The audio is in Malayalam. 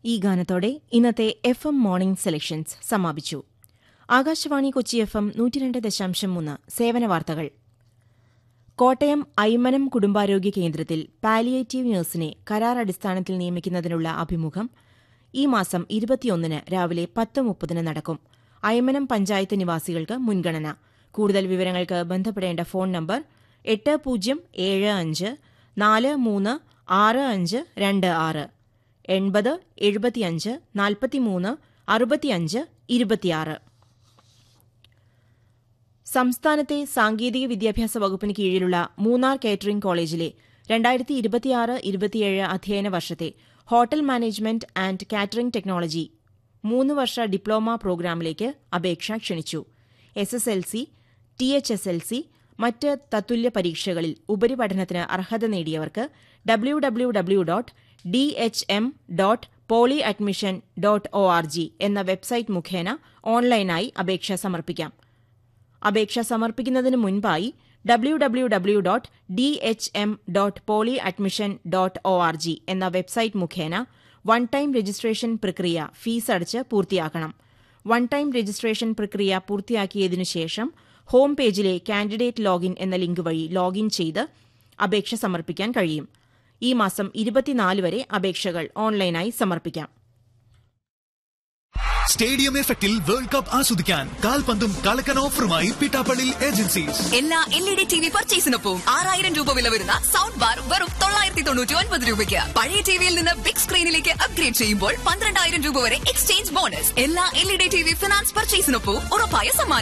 ഈ ഗാനത്തോടെ ഇന്നത്തെ എഫ് എം മോർണിംഗ് സെലക്ഷൻസ് സമാപിച്ചു ആകാശവാണി കൊച്ചി എഫ് എം നൂറ്റിരണ്ട് ദശാംശം മൂന്ന് സേവന വാർത്തകൾ കോട്ടയം ഐമനം കുടുംബാരോഗ്യ കേന്ദ്രത്തിൽ പാലിയേറ്റീവ് നഴ്സിനെ കരാർ അടിസ്ഥാനത്തിൽ നിയമിക്കുന്നതിനുള്ള അഭിമുഖം ഈ മാസം ഇരുപത്തിയൊന്നിന് രാവിലെ പത്ത് മുപ്പതിന് നടക്കും ഐമനം പഞ്ചായത്ത് നിവാസികൾക്ക് മുൻഗണന കൂടുതൽ വിവരങ്ങൾക്ക് ബന്ധപ്പെടേണ്ട ഫോൺ നമ്പർ എട്ട് പൂജ്യം ഏഴ് അഞ്ച് നാല് മൂന്ന് ആറ് അഞ്ച് രണ്ട് ആറ് എൺപത് എഴുപത്തിയഞ്ച് നാൽപ്പത്തിമൂന്ന് അറുപത്തിയഞ്ച് ഇരുപത്തിയാറ് സംസ്ഥാനത്തെ സാങ്കേതിക വിദ്യാഭ്യാസ വകുപ്പിന് കീഴിലുള്ള മൂന്നാർ കേറ്ററിംഗ് കോളേജിലെ രണ്ടായിരത്തി ഇരുപത്തിയാറ് ഇരുപത്തിയേഴ് അധ്യയന വർഷത്തെ hotel management and catering technology മൂന്ന് വർഷ ഡിപ്ലോമ പ്രോഗ്രാമിലേക്ക് അപേക്ഷ ക്ഷണിച്ചു S S L C T H S L C മറ്റ് തത്തുല്യ പരീക്ഷകളിൽ ഉപരിപഠനത്തിന് അർഹത നേടിയവർക്ക് W W W dot D H M dot poly admission dot O R G എന്ന വെബ്സൈറ്റ് മുഖേന ഓൺലൈനായി അപേക്ഷ സമർപ്പിക്കാം അപേക്ഷ സമർപ്പിക്കുന്നതിന് മുൻപായി W W W dot D H M dot poly admission dot O R G എന്ന വെബ്സൈറ്റ് മുഖേന വൺ ടൈം രജിസ്ട്രേഷൻ പ്രക്രിയ ഫീസ് അടച്ച് പൂർത്തിയാക്കണം വൺ ടൈം രജിസ്ട്രേഷൻ പ്രക്രിയ പൂർത്തിയാക്കിയതിനു ശേഷം ഹോം പേജിലെ കാൻഡിഡേറ്റ് ലോഗിൻ എന്ന ലിങ്ക് വഴി ലോഗിൻ ചെയ്ത് അപേക്ഷ സമർപ്പിക്കാൻ കഴിയും ഈ മാസം ഇരുപത്തിനാല് വരെ അപേക്ഷകൾ ഓൺലൈനായി സമർപ്പിക്കാം സ്റ്റേഡിയം എഫക്റ്റിൽ വേൾഡ് കപ്പ് ആസ്വദിക്കാൻ കാൽപന്തും കളക്കൻ ഓഫറുമായി പിട്ടാപ്പള്ളി ഏജൻസീസ് എല്ലാ L E D T V പർച്ചേസിനൊപ്പം ആറായിരം രൂപ വില വരുന്ന സൗണ്ട് ബാർ വെറും തൊള്ളായിരത്തി തൊണ്ണൂറ്റി ഒൻപത് രൂപയ്ക്ക് പഴയ ടിവിയിൽ നിന്ന് ബിഗ് സ്ക്രീനിലേക്ക് അപ്ഗ്രേഡ് ചെയ്യുമ്പോൾ പന്ത്രണ്ടായിരം രൂപ വരെ എക്സ്ചേഞ്ച് ബോണസ് എല്ലാ L E D T V finance പർച്ചേസിനൊപ്പം ഉറപ്പായ സമ്മാനം